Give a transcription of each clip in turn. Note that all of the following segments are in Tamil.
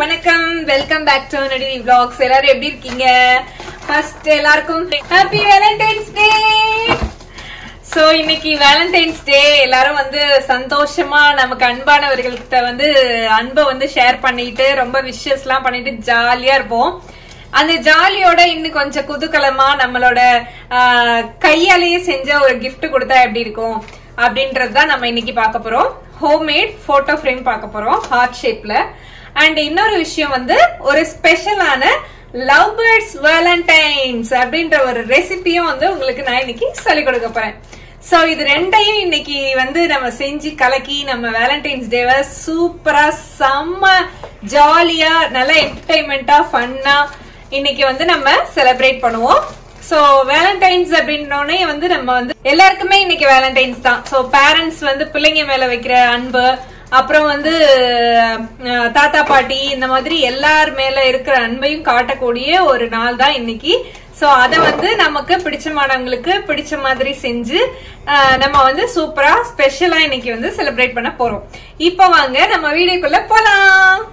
வணக்கம் welcome back to Nadi vlogs எல்லாரும் எப்படி இருக்கீங்க ஃபர்ஸ்ட் எல்லாருக்கும் ஹாப்பி வேலண்டைன்ஸ் டே சோ இன்னைக்கு வேலண்டைன்ஸ் டே எல்லாரும் வந்து சந்தோஷமா நமக்கு அன்பானவர்கள்கிட்ட வந்து அன்பை வந்து ஷேர் பண்ணிட்டு ரொம்ப விஷஸ் எல்லாம் பண்ணிட்டு ஜாலியா இருப்போம் அந்த ஜாலியோட இன்னும் கொஞ்சம் குதூகலமா நம்மளோட ஆஹ், கையாலேயே செஞ்ச ஒரு gift கொடுத்தா எப்படி இருக்கும் அப்படின்றது தான் நம்ம இன்னைக்கு பார்க்க போறோம் ஹோம்மேட் போட்டோ ஃப்ரேம் பார்க்க போறோம் ஹார்ட் ஷேப்ல அண்ட் இன்னொரு விஷயம் வந்து ஒரு ஸ்பெஷலான லவ் பேர்ட்ஸ் வேலண்டைன்ஸ் அப்படின்ற ஒரு ரெசிபியும் வந்து உங்களுக்கு நான் இன்னைக்கு சொல்லிக் கொடுக்க போறேன் சோ இது ரெண்டையும் இன்னைக்கு வந்து நம்ம செஞ்சு கலக்கி நம்ம வேலண்டைன்ஸ் டேவை சூப்பரா செம்ம ஜாலியா நல்ல என்டர்டைன்மெண்டா ஃபன்னா இன்னைக்கு வந்து நம்ம செலிப்ரேட் பண்ணுவோம் சோ வேலண்டைன்ஸ் அப்படின்னோடனே வந்து நம்ம வந்து எல்லாருக்குமே இன்னைக்கு வேலண்டைன்ஸ் தான் சோ பேரண்ட்ஸ் வந்து பிள்ளைங்க மேல வைக்கிற அன்பு அப்புறம் வந்து அஹ், தாத்தா பாட்டி இந்த மாதிரி எல்லார் மேல இருக்கிற அன்பையும் காட்டக்கூடிய ஒரு நாள் தான் இன்னைக்கு சோ அத வந்து நமக்கு பிடிச்சமானவங்களுக்கு பிடிச்ச மாதிரி செஞ்சு அஹ், நம்ம வந்து சூப்பரா ஸ்பெஷலா இன்னைக்கு வந்து செலிப்ரேட் பண்ண போறோம் இப்போ வாங்க நம்ம வீடியோக்குள்ள போலாம்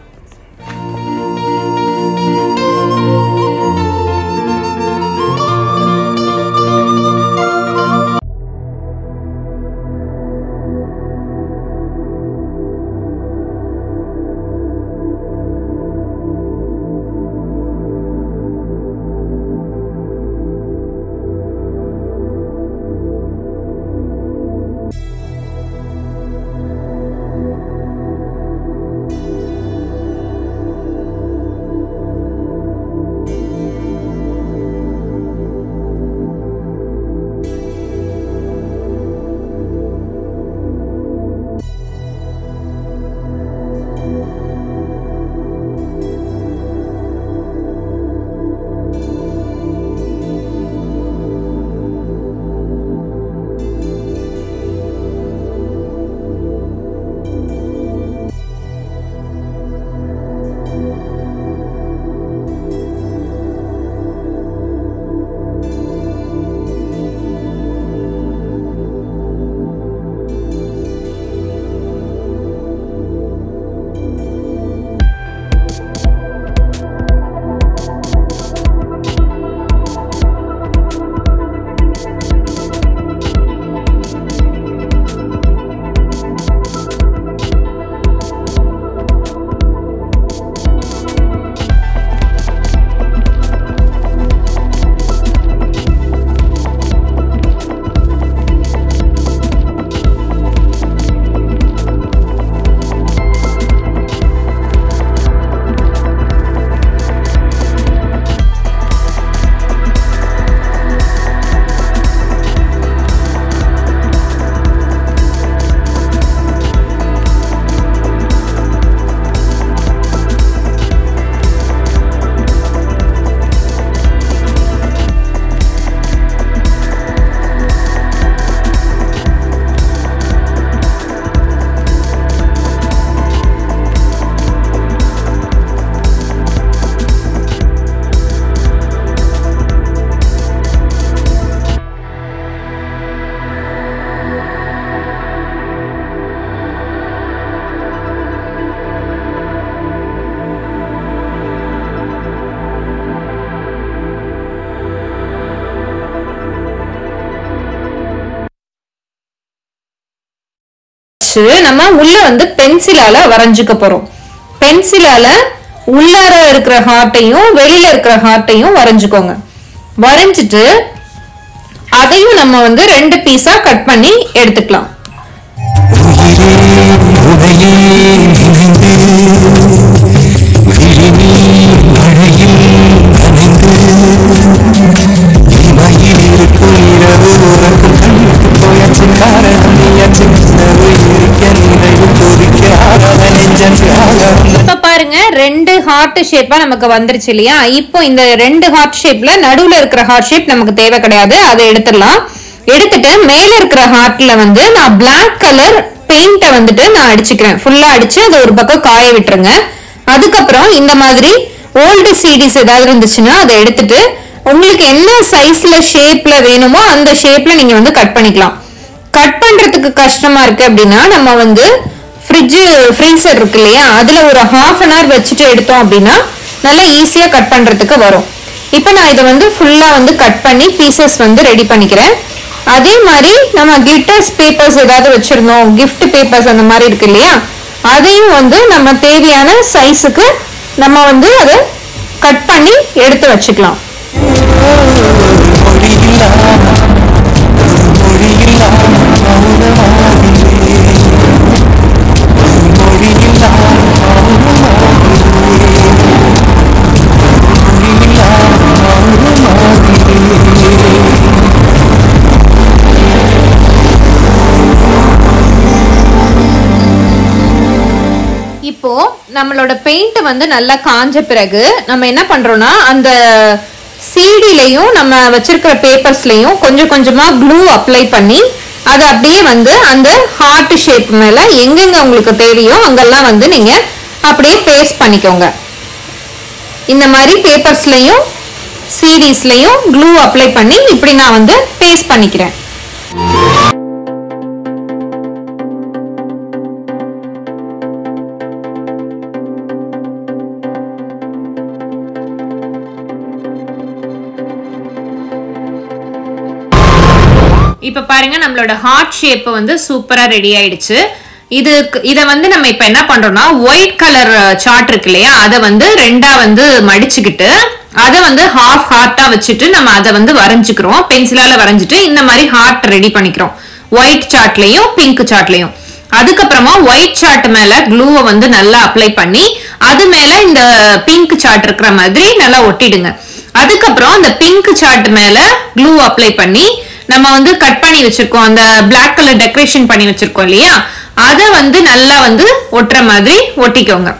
வச்சு நம்ம உள்ள வந்து பென்சிலால வரைஞ்சுக்க போறோம் பென்சிலால உள்ளார இருக்கிற ஹார்ட்டையும் வெளியில இருக்கிற ஹார்ட்டையும் வரைஞ்சுக்கோங்க வரைஞ்சிட்டு அதையும் நம்ம வந்து ரெண்டு பீஸா கட் பண்ணி எடுத்துக்கலாம் உயிரே உனையே நினைந்து விழிநீர் மழையில் நனைந்து இமையிருக்கும் இரவு உறங்கும் கண் போயாச்சு காரணம் நீயாச்சு உணவு இருக்க நினைவு கொதிக்க ஆகாத நெஞ்சன்று ஆகாத இப்ப பாருங்க ரெண்டு ஹார்ட் ஷேப்பா நமக்கு வந்துருச்சு இல்லையா இப்போ இந்த ரெண்டு ஹார்ட் ஷேப்ல நடுவுல இருக்கிற ஹார்ட் ஷேப் நமக்கு தேவை கிடையாது அதை எடுத்துடலாம் எடுத்துட்டு மேல இருக்கிற ஹார்ட்ல வந்து நான் Black கலர் பெயிண்ட வந்துட்டு நான் அடிச்சுக்கிறேன் ஃபுல்லா அடிச்சு அதை ஒரு பக்கம் காய விட்டுருங்க அதுக்கப்புறம் இந்த மாதிரி ஓல்டு சீடிஸ் ஏதாவது இருந்துச்சுன்னா அதை எடுத்துட்டு உங்களுக்கு என்ன சைஸ்ல ஷேப்ல வேணுமோ அந்த ஷேப்ல நீங்க வந்து கட் பண்ணிக்கலாம் கட் பண்றதுக்கு கஷ்டமா இருக்கு அப்படின்னா நம்ம வந்து ஃப்ரிட்ஜ் ஃப்ரீசர் இருக்கு இல்லையா அதுல ஒரு ஹாஃப் அன் ஹவர் வச்சுட்டு எடுத்தோம் அப்படின்னா நல்லா ஈஸியா கட் பண்றதுக்கு வரும் இப்போ நான் இதை வந்து ஃபுல்லா வந்து கட் பண்ணி பீசஸ் வந்து ரெடி பண்ணிக்கிறேன் அதே மாதிரி நம்ம கிளிட்டர்ஸ் பேப்பர்ஸ் ஏதாவது வச்சிருந்தோம் gift பேப்பர்ஸ் அந்த மாதிரி இருக்கு இல்லையா அதையும் வந்து நம்ம தேவையான சைஸுக்கு நம்ம வந்து அதை கட் பண்ணி எடுத்து வச்சுக்கலாம் மொழியில்லா மொழியில்லா மௌனமாகிலே மொழியில்லா மௌனமாகிலே மொழியில்லா மௌனமாகிலே இப்போ நம்மளோட பெயிண்ட் வந்து நல்லா காஞ்ச பிறகு நம்ம என்ன பண்றோம்னா அந்த சீடிலையும் நம்ம வச்சிருக்கிற பேப்பர்ஸ்லயும் கொஞ்சம் கொஞ்சமா க்ளூ அப்ளை பண்ணி அதை அப்படியே வந்து அந்த ஹார்ட் ஷேப் மேல எங்கெங்க உங்களுக்கு தேவையோ அங்கெல்லாம் வந்து நீங்க அப்படியே பேஸ்ட் பண்ணிக்கோங்க இந்த மாதிரி பேப்பர்ஸ்லயும் சீரீஸ்லயும் க்ளூ அப்ளை பண்ணி இப்படி நான் வந்து பேஸ்ட் பண்ணிக்கிறேன் இப்ப பாருங்க நம்மளோட ஹார்ட் ஷேப் வந்து சூப்பரா ரெடி ஆயிடுச்சு இது இத வந்து நம்ம இப்ப என்ன பண்றோம்னா ஒயிட் கலர் சார்ட் இருக்கு இல்லையா அதை வந்து ரெண்டா வந்து மடிச்சுக்கிட்டு அதை வந்து ஹாஃப் ஹார்ட்டா வச்சுட்டு நம்ம அதை வந்து வரைஞ்சுக்கிறோம் பென்சிலால வரைஞ்சிட்டு இந்த மாதிரி ஹார்ட் ரெடி பண்ணிக்கிறோம் ஒயிட் சார்ட்லயும் பிங்க் சார்ட்லயும் அதுக்கப்புறமா ஒயிட் சார்ட் மேல க்ளூவை வந்து நல்லா அப்ளை பண்ணி அது மேல இந்த பிங்க் சார்ட் இருக்கிற மாதிரி நல்லா ஒட்டிடுங்க அதுக்கப்புறம் அந்த பிங்க் சார்ட் மேல க்ளூ அப்ளை பண்ணி நம்ம வந்து கட் பண்ணி வச்சிருக்கோம் அந்த Black கலர் டெக்கரேஷன் பண்ணி வச்சிருக்கோம் இல்லையா அதை வந்து நல்லா வந்து ஒட்டுற மாதிரி ஒட்டிக்கோங்க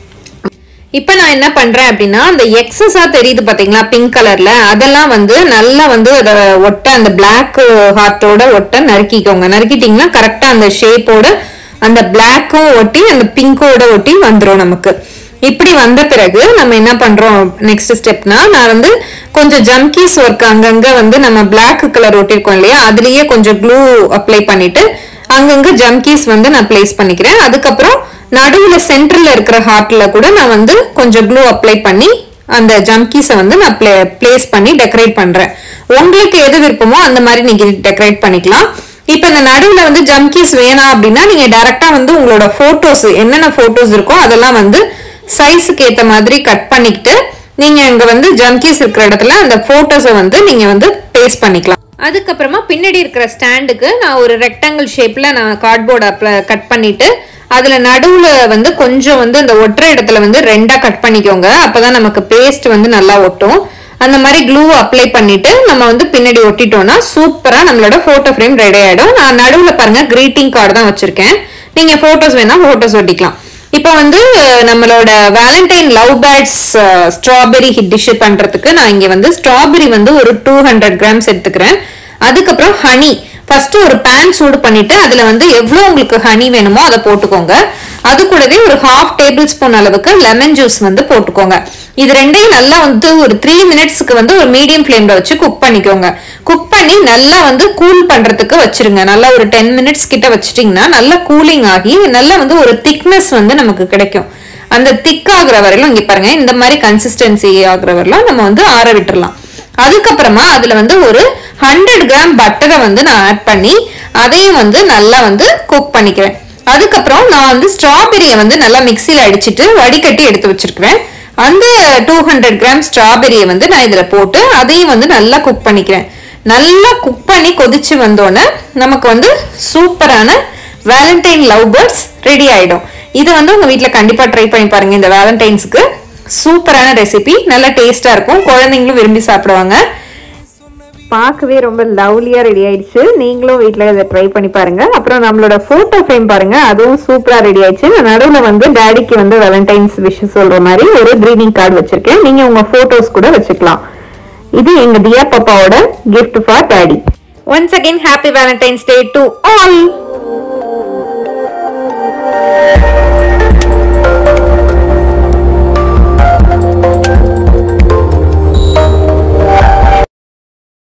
இப்போ நான் என்ன பண்றேன் அப்படின்னா அந்த எக்ஸஸா தெரியுது பாத்தீங்களா பிங்க் கலர்ல அதெல்லாம் வந்து நல்லா வந்து அதை ஒட்ட அந்த பிளாக் ஹார்ட்டோட ஒட்ட நறுக்கிக்கோங்க நறுக்கிட்டீங்கன்னா கரெக்டா அந்த ஷேப்போட அந்த பிளாக்கும் ஒட்டி அந்த பிங்கோட ஒட்டி வந்துரும் நமக்கு இப்படி வந்த பிறகு நம்ம என்ன பண்றோம் நெக்ஸ்ட் ஸ்டெப்னா நான் வந்து கொஞ்சம் ஜம்கீஸ் ஒர்க் அங்கங்க வந்து நம்ம Black கலர் ஒட்டிருக்கோம் இல்லையா அதுலயே கொஞ்சம் க்ளூ அப்ளை பண்ணிட்டு அங்கங்க ஜம்கீஸ் வந்து நான் பிளேஸ் பண்ணிக்கிறேன் அதுக்கப்புறம் நடுவுல சென்டர்ல இருக்கிற ஹார்ட்ல கூட நான் வந்து கொஞ்சம் க்ளூ அப்ளை பண்ணி அந்த ஜம்கீஸை வந்து நான் பிளேஸ் பண்ணி டெக்கரேட் பண்றேன் உங்களுக்கு எது விருப்பமோ அந்த மாதிரி நீங்க டெக்கரேட் பண்ணிக்கலாம் இப்ப இந்த நடுவுல வந்து ஜம்கீஸ் வேணாம் அப்படின்னா நீங்க டைரக்டா வந்து உங்களோட போட்டோஸ் என்னென்ன போட்டோஸ் இருக்கோ அதெல்லாம் வந்து சைஸுக்கு ஏத்த மாதிரி கட் பண்ணிக்கிட்டு நீங்க இங்க வந்து ஜம்கீஸ் இருக்கிற இடத்துல அந்த போட்டோஸை வந்து நீங்க வந்து பேஸ்ட் பண்ணிக்கலாம் அதுக்கப்புறமா பின்னாடி இருக்கிற ஸ்டாண்டுக்கு நான் ஒரு ரெக்டாங்கிள் ஷேப்ல நான் கார்ட்போர்டு கட் பண்ணிட்டு அதுல நடுவுல வந்து கொஞ்சம் வந்து அந்த ஒற்ற இடத்துல வந்து ரெண்டா கட் பண்ணிக்கோங்க அப்பதான் நமக்கு பேஸ்ட் வந்து நல்லா ஒட்டும் அந்த மாதிரி க்ளூ அப்ளை பண்ணிட்டு நம்ம வந்து பின்னாடி ஒட்டிட்டோம்னா சூப்பரா நம்மளோட போட்டோ ஃப்ரேம் ரெடி ஆயிடும் நான் நடுவுல பாருங்க கிரீட்டிங் கார்டு தான் வச்சிருக்கேன் நீங்க போட்டோஸ் வேணா போட்டோஸ் ஒட்டிக்கலாம் இப்போ வந்து நம்மளோட Valentine love birds strawberry hit dish பண்றதுக்கு நான் இங்க வந்து ஸ்ட்ராபெரி வந்து ஒரு டூ ஹண்ட்ரட் கிராம்ஸ் எடுத்துக்கிறேன் அதுக்கப்புறம் ஹனி ஃபர்ஸ்ட் ஒரு பேன் சூடு பண்ணிட்டு அதுல வந்து எவ்வளவு உங்களுக்கு ஹனி வேணுமோ அதை போட்டுக்கோங்க அது கூடவே ஒரு ஹாஃப் டேபிள் ஸ்பூன் அளவுக்கு லெமன் ஜூஸ் வந்து போட்டுக்கோங்க இது ரெண்டையும் நல்லா வந்து ஒரு த்ரீ மினிட்ஸ்க்கு வந்து ஒரு மீடியம் ஃப்ளேம்ல வச்சு குக் பண்ணிக்கோங்க குக் பண்ணி நல்லா வந்து கூல் பண்றதுக்கு வச்சிருங்க நல்லா ஒரு டென் மினிட்ஸ் கிட்ட வச்சிட்டீங்கன்னா நல்லா கூலிங் ஆகி நல்லா வந்து ஒரு திக்னஸ் வந்து நமக்கு கிடைக்கும் அந்த திக் ஆகுற வரையிலும் இங்க பாருங்க இந்த மாதிரி கன்சிஸ்டன்சி ஆகுற வரையிலும் நம்ம வந்து ஆற விட்டுறலாம் அதுக்கப்புறமா அதுல வந்து ஒரு ஹண்ட்ரட் கிராம் பட்டரை வந்து நான் ஆட் பண்ணி அதையும் வந்து நல்லா வந்து குக் பண்ணிக்கிறேன் அதுக்கப்புறம் நான் வந்து ஸ்ட்ராபெரியை வந்து நல்லா மிக்சியில் அடிச்சிட்டு வடிகட்டி எடுத்து வச்சிருக்கிறேன் அந்த டூ ஹண்ட்ரட் கிராம் ஸ்ட்ராபெரியை வந்து நான் இதுல போட்டு அதையும் வந்து நல்லா குக் பண்ணிக்கிறேன் நல்லா குக் பண்ணி கொதிச்சு வந்தோடனே நமக்கு வந்து சூப்பரான வேலண்டைன் லவ் பேர்ட்ஸ் ரெடி ஆயிடும் இது வந்து உங்க வீட்ல கண்டிப்பா ட்ரை பண்ணி பாருங்க இந்த வேலண்டைன்ஸ்க்கு சூப்பரான ரெசிபி நல்ல டேஸ்டா இருக்கும் குழந்தைங்களும் விரும்பி சாப்பிடுவாங்க பார்க்கவே ரொம்ப லவ்லியா ரெடி ஆயிடுச்சு நீங்களும் வீட்ல இதை ட்ரை பண்ணி பாருங்க அப்புறம் நம்மளோட போட்டோ ஃப்ரேம் பாருங்க அதுவும் சூப்பரா ரெடி ஆயிடுச்சு நான் நடுவுல வந்து டாடிக்கு வந்து வேலண்டைன்ஸ் விஷ் சொல்ற மாதிரி ஒரு கிரீட்டிங் கார்டு வச்சிருக்கேன் நீங்க உங்க போட்டோஸ் கூட வச்சுக்கலாம் இது எங்க தியா பாப்பாவோட gift for daddy once again happy Valentine's Day to all